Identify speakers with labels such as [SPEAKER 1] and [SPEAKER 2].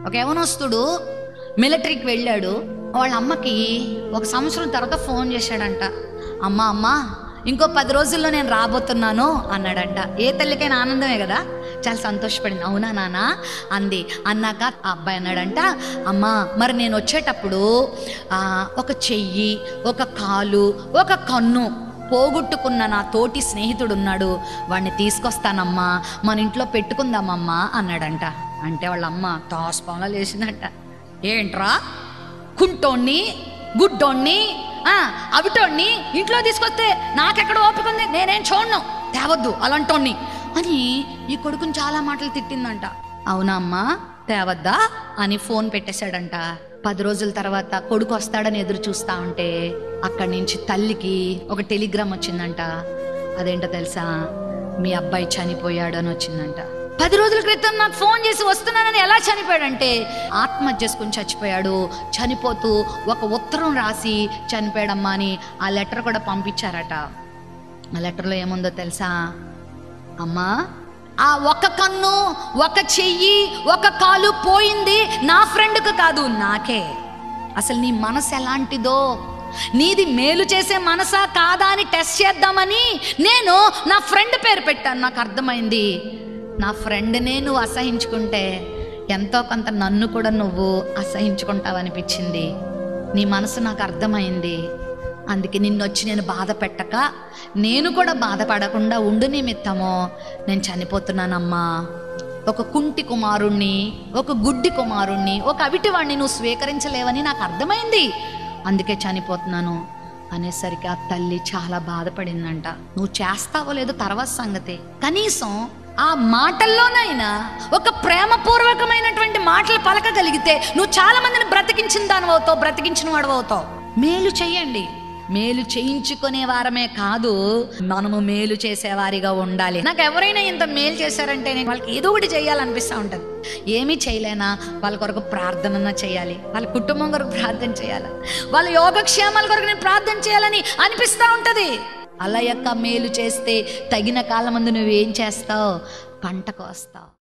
[SPEAKER 1] ఒక యవనస్తుడు మిలిటరీకి వెళ్ళాడు వాళ్ళ అమ్మకి ఒక సంవత్సరం తర్వాత ఫోన్ చేశాడంట అమ్మ అమ్మ ఇంకో పది రోజుల్లో నేను రాబోతున్నాను అన్నాడంట ఏ తల్లికైనా ఆనందమే కదా చాలా సంతోషపడింది అవునా నాన్న అంది అన్నాక ఆ అబ్బాయి అన్నాడంట అమ్మా మరి నేను వచ్చేటప్పుడు ఆ, ఒక చెయ్యి ఒక కాలు ఒక కన్ను పోగొట్టుకున్న నా తోటి స్నేహితుడు ఉన్నాడు వాడిని తీసుకొస్తానమ్మా మన ఇంట్లో పెట్టుకుందామమ్మా అన్నాడంట అంటే వాళ్ళ అమ్మ తాస్పాంలో లేచిందంట ఏంట్రా కుంటోణ్ణి గుడ్డోణ్ణి ఆ, అవిటోణ్ణి ఇంట్లో తీసుకొస్తే నాకెక్కడ ఓపిక ఉంది నేనేం చూడను తేవద్దు అలాంటోణ్ణి అని ఈ కొడుకుని చాలా మాటలు తిట్టిందంట అవునా అమ్మా తేవద్దా అని ఫోన్ పెట్టేశాడంట పది రోజుల తర్వాత కొడుకు వస్తాడని ఎదురు చూస్తా ఉంటే అక్కడి నుంచి తల్లికి ఒక టెలిగ్రామ్ వచ్చిందంట అదేంటో తెలుసా మీ అబ్బాయి చనిపోయాడు అని వచ్చిందంట పది రోజుల క్రితం నాకు ఫోన్ చేసి వస్తున్నానని ఎలా చనిపోయాడంటే ఆత్మహత్య చేసుకుని చచ్చిపోయాడు చనిపోతూ ఒక ఉత్తరం రాసి చనిపోయాడమ్మా అని ఆ లెటర్ కూడా పంపించారట ఆ లెటర్లో ఏముందో తెలుసా అమ్మా ఆ ఒక కన్ను ఒక చెయ్యి ఒక కాలు పోయింది నా ఫ్రెండ్కి కాదు నాకే అసలు నీ మనసు ఎలాంటిదో నీది మేలు చేసే మనసా కాదా అని టెస్ట్ చేద్దామని నేను నా ఫ్రెండ్ పేరు పెట్టాను నాకు అర్థమైంది నా ఫ్రెండ్నే నువ్వు అసహించుకుంటే ఎంతో కొంత నన్ను కూడా నువ్వు అసహించుకుంటావు అనిపించింది నీ మనసు నాకు అర్థమైంది అందుకే నిన్ను వచ్చి నేను బాధ పెట్టక నేను కూడా బాధపడకుండా ఉండు నిమిత్తమో నేను చనిపోతున్నానమ్మా ఒక కుంటి కుమారుణ్ణి ఒక గుడ్డి కుమారుణ్ణి ఒక అవిటివాణ్ణి నువ్వు స్వీకరించలేవని నాకు అర్థమైంది అందుకే చనిపోతున్నాను అనేసరికి ఆ తల్లి చాలా బాధపడిందంట నువ్వు చేస్తావో లేదో తర్వాత సంగతి కనీసం ఆ మాటల్లోనైనా ఒక ప్రేమపూర్వకమైనటువంటి మాటలు పలకగలిగితే నువ్వు చాలా మందిని బ్రతికించిన దాని అవుతావు బ్రతికించిన వాడు అవుతావు మేలు చెయ్యండి మేలు చేయించుకునే వారమే కాదు మనము మేలు చేసేవారిగా ఉండాలి నాకు ఎవరైనా ఇంత మేలు చేశారంటే నేను వాళ్ళకి ఏదో ఒకటి చేయాలనిపిస్తూ ఉంటుంది ఏమీ చేయలేనా వాళ్ళ కొరకు ప్రార్థన చేయాలి వాళ్ళ కుటుంబం కొరకు ప్రార్థన చేయాలి వాళ్ళ యోగక్షేమాల కొరకు నేను ప్రార్థన చేయాలని అనిపిస్తూ ఉంటుంది అలా యొక్క మేలు చేస్తే తగిన కాలం ముందు నువ్వేం చేస్తావు పంట కోస్తావు